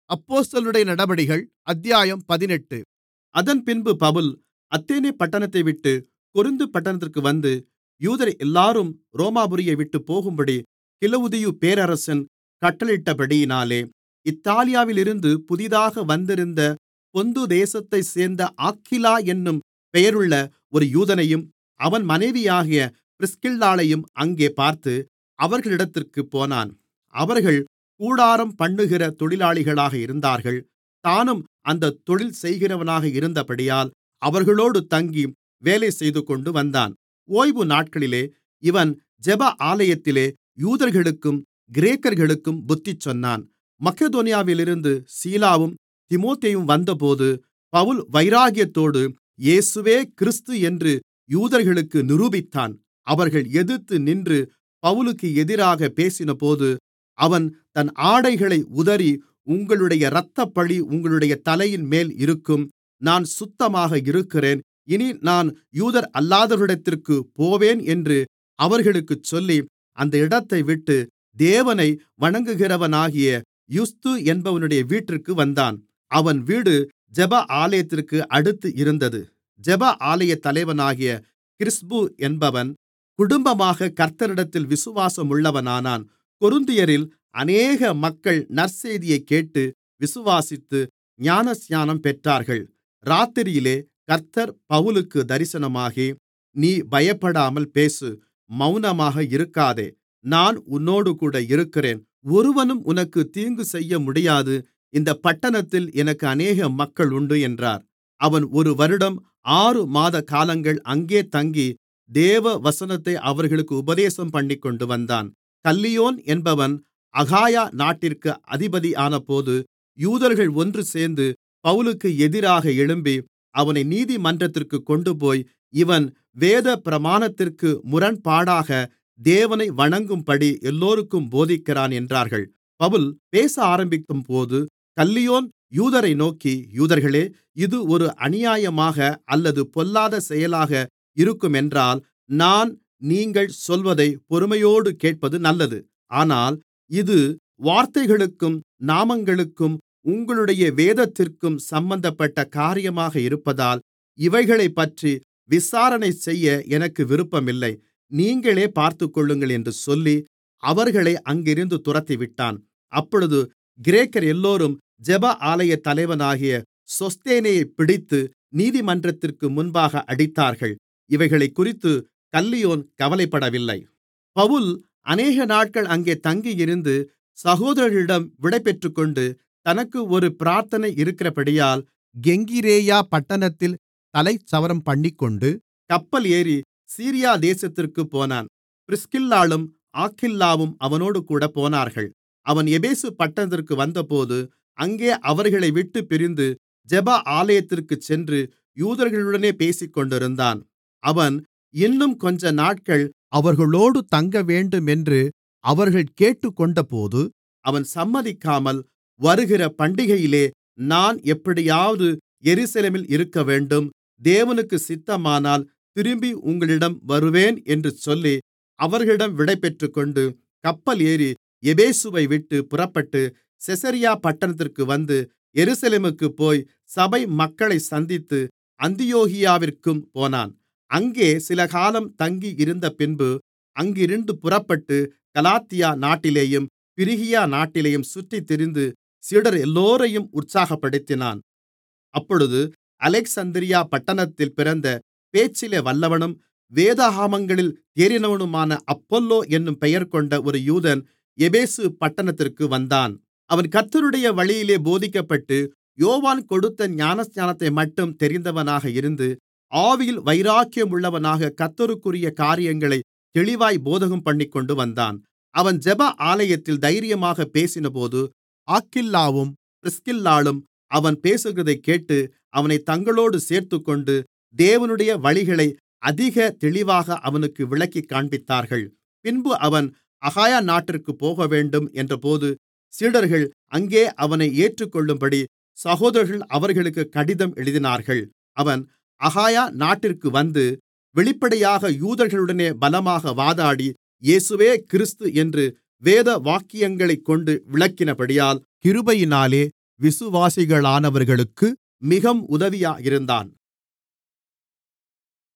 அப்போஸ்தலர்களுடைய நடபடிகள் அத்தியாயம் பதினெட்டு அதன்பின்பு பவுல் அத்தேனே பட்டணத்தைவிட்டு கொரிந்து பட்டணத்திற்கு வந்து யூதர் எல்லாரும் ரோமாபுரியைவிட்டுப் போகும்படி கிலவுதியு பேரரசன் கட்டளையிட்டபடியினாலே இத்தாலியாவிலிருந்து புதிதாக வந்திருந்த பொந்து தேசத்தைச் சேர்ந்த ஆக்கில்லா என்னும் பெயருள்ள ஒரு யூதனையும் அவன் மனைவியாகிய பிரிஸ்கில்லாளையும் அங்கே பார்த்து அவர்களிடத்திற்குப் போனான் அவர்கள் கூடாரம் பண்ணுகிற தொழிலாளிகளாக இருந்தார்கள் தானும் அந்தத் தொழில் செய்கிறவனாக இருந்தபடியால் அவர்களோடு தங்கி வேலை செய்துகொண்டு வந்தான் ஓய்வு நாட்களிலே இவன் ஜெப ஆலயத்திலே யூதர்களுக்கும் கிரேக்கர்களுக்கும் புத்திசொன்னான் மக்கெதோனியாவிலிருந்து சீலாவும் தீமோத்தேயுவும் வந்தபோது பவுல் வைராக்கியத்தோடு இயேசுவே கிறிஸ்து என்று யூதர்களுக்கு நிரூபித்தான் அவர்கள் எதிர்த்து நின்று பவுலுக்கு எதிராகப் பேசினபோது அவன் தன் ஆடைகளை உதறி உங்களுடைய இரத்தப்பழி உங்களுடைய தலையின்மேல் இருக்கும் நான் சுத்தமாக இருக்கிறேன் இனி நான் யூதரல்லாதவர்களிடத்திற்குப் போவேன் என்று அவர்களுக்குச் சொல்லி அந்த இடத்தைவிட்டு தேவனை வணங்குகிறவனாகிய யுஸ்து என்பவனுடைய வீட்டிற்கு வந்தான் அவன் வீடு ஜெப ஆலயத்திற்கு அடுத்து இருந்தது ஜெப ஆலயத் தலைவனாகிய கிறிஸ்பு என்பவன் குடும்பமாக கர்த்தரிடத்தில் விசுவாசமுள்ளவனானான் கொரிந்தியரில் அநேக மக்கள் நற்செய்தியைக் கேட்டு விசுவாசித்து ஞானஸ்நானம் பெற்றார்கள் இராத்திரியிலே கர்த்தர் பவுலுக்கு தரிசனமாகி நீ பயப்படாமல் பேசு மவுனமாக இருக்காதே நான் உன்னோடுகூட இருக்கிறேன் ஒருவனும் உனக்குத் தீங்கு செய்யமுடியாது இந்தப் பட்டணத்தில் எனக்கு அநேக மக்கள் உண்டு என்றார் அவன் ஒரு வருடம் ஆறு மாதகாலங்கள் அங்கே தங்கி தேவ வசனத்தை அவர்களுக்கு உபதேசம்பண்ணிக்கொண்டு வந்தான் கல்லியோன் என்பவன் அகாயா நாட்டிற்கு அதிபதியானபோது யூதர்கள் ஒன்றுசேர்ந்து பவுலுக்கு எதிராக எழும்பி அவனை நீதிமன்றத்திற்குக் கொண்டுபோய் இவன் வேதப்பிரமாணத்திற்கு முரண்பாடாக தேவனை வணங்கும்படி எல்லோருக்கும் போதிக்கிறான் என்றார்கள் பவுல் பேச ஆரம்பிக்கும்போது கல்லியோன் யூதரை நோக்கி யூதர்களே இது ஒரு அநியாயமாக அல்லது பொல்லாத செயலாக இருக்குமென்றால் நான் நீங்கள் சொல்வதை பொறுமையோடு கேட்பது நல்லது ஆனால் இது வார்த்தைகளுக்கும் நாமங்களுக்கும் உங்களுடைய வேதத்திற்கும் சம்பந்தப்பட்ட காரியமாக இருப்பதால் இவைகளைப்பற்றி விசாரணை செய்ய எனக்கு விருப்பமில்லை நீங்களே பார்த்துக்கொள்ளுங்கள் என்று சொல்லி அவர்களை அங்கிருந்து துரத்திவிட்டான் அப்பொழுது கிரேக்கர் எல்லோரும் ஜெப ஆலயத் தலைவனாகிய சொஸ்தேனேயைப் பிடித்து நீதிமன்றத்திற்கு முன்பாக அடித்தார்கள் இவைகளைக்குறித்து கல்லியோன் கவலைப்படவில்லை பவுல் அநேக நாட்கள் அங்கே தங்கியிருந்து சகோதரர்களிடம் விடைபெற்றுக்கொண்டு தனக்கு ஒரு பிரார்த்தனை இருக்கிறபடியால் கெங்கிரேயா பட்டணத்தில் தலைச்சவரம் பண்ணிக்கொண்டு கப்பல் ஏறி சீரியா தேசத்திற்குப் போனான் பிரிஸ்கில்லாளும் ஆக்கில்லாவும் அவனோடுகூட போனார்கள் அவன் எபேசு பட்டணத்திற்கு வந்தபோது அங்கே அவர்களை விட்டுப் பிரிந்து ஜெப ஆலயத்திற்குச் சென்று யூதர்களுடனே பேசிக்கொண்டிருந்தான் அவன் இன்னும் கொஞ்ச நாட்கள் அவர்களோடு தங்கவேண்டுமென்று அவர்கள் கேட்டுக்கொண்டபோது அவன் சம்மதிக்காமல் வருகிற பண்டிகையிலே நான் எப்படியாவது எருசலேமில் இருக்கவேண்டும் தேவனுக்கு சித்தமானால் திரும்பி உங்களிடம் வருவேன் என்று சொல்லி அவர்களிடம் விடைபெற்றுக்கொண்டு கப்பல் ஏறி எபேசுவை விட்டு புறப்பட்டு செசரியா பட்டணத்திற்கு வந்து எருசலேமுக்குப் போய் சபை மக்களைச் சந்தித்து அந்தியோகியாவிற்கும் போனான் அங்கே சிலகாலம் தங்கியிருந்தபின்பு அங்கிருந்து புறப்பட்டு கலாத்தியா நாட்டிலேயும் பிரிகியா நாட்டிலேயும் சுற்றித்திரிந்து சீடர் எல்லோரையும் உற்சாகப்படுத்தினான் அப்பொழுது அலெக்சந்திரியா பட்டணத்தில் பிறந்த பேச்சிலே வல்லவனும் வேதாகமங்களில் தேறினவனுமான அப்பொல்லோ என்னும் பெயர்கொண்ட ஒரு யூதன் எபேசு பட்டணத்திற்கு வந்தான் அவன் கர்த்தருடைய வழியிலே போதிக்கப்பட்டு யோவான் கொடுத்த ஞானஸ்நானத்தை மட்டும் தெரிந்தவனாக இருந்து ஆவியில் வைராக்கியமுள்ளவனாக கர்த்தருக்குரிய காரியங்களை தெளிவாய் போதகம்பண்ணிக்கொண்டு வந்தான் அவன் ஜெப ஆலயத்தில் தைரியமாக பேசினபோது ஆக்கில்லாவும் பிரிஸ்கில்லாளும் அவன் பேசுகிறதைக் கேட்டு அவனைத் தங்களோடு சேர்த்துக்கொண்டு தேவனுடைய வழிகளை அதிக தெளிவாக அவனுக்கு விளக்கிக் காண்பித்தார்கள் பின்பு அவன் அகாயா நாட்டிற்குப் போகவேண்டும் என்றபோது சீடர்கள் அங்கே அவனை ஏற்றுக்கொள்ளும்படி சகோதரர்கள் அவர்களுக்கு கடிதம் எழுதினார்கள் அவன் அகாயா நாட்டிற்கு வந்து வெளிப்படையாக யூதர்களுடனே பலமாக வாதாடி இயேசுவே கிறிஸ்து என்று வேதவாக்கியங்களைக்கொண்டு விளக்கினபடியால் கிருபையினாலே விசுவாசிகளானவர்களுக்கு மிகவும் உதவியாயிருந்தான்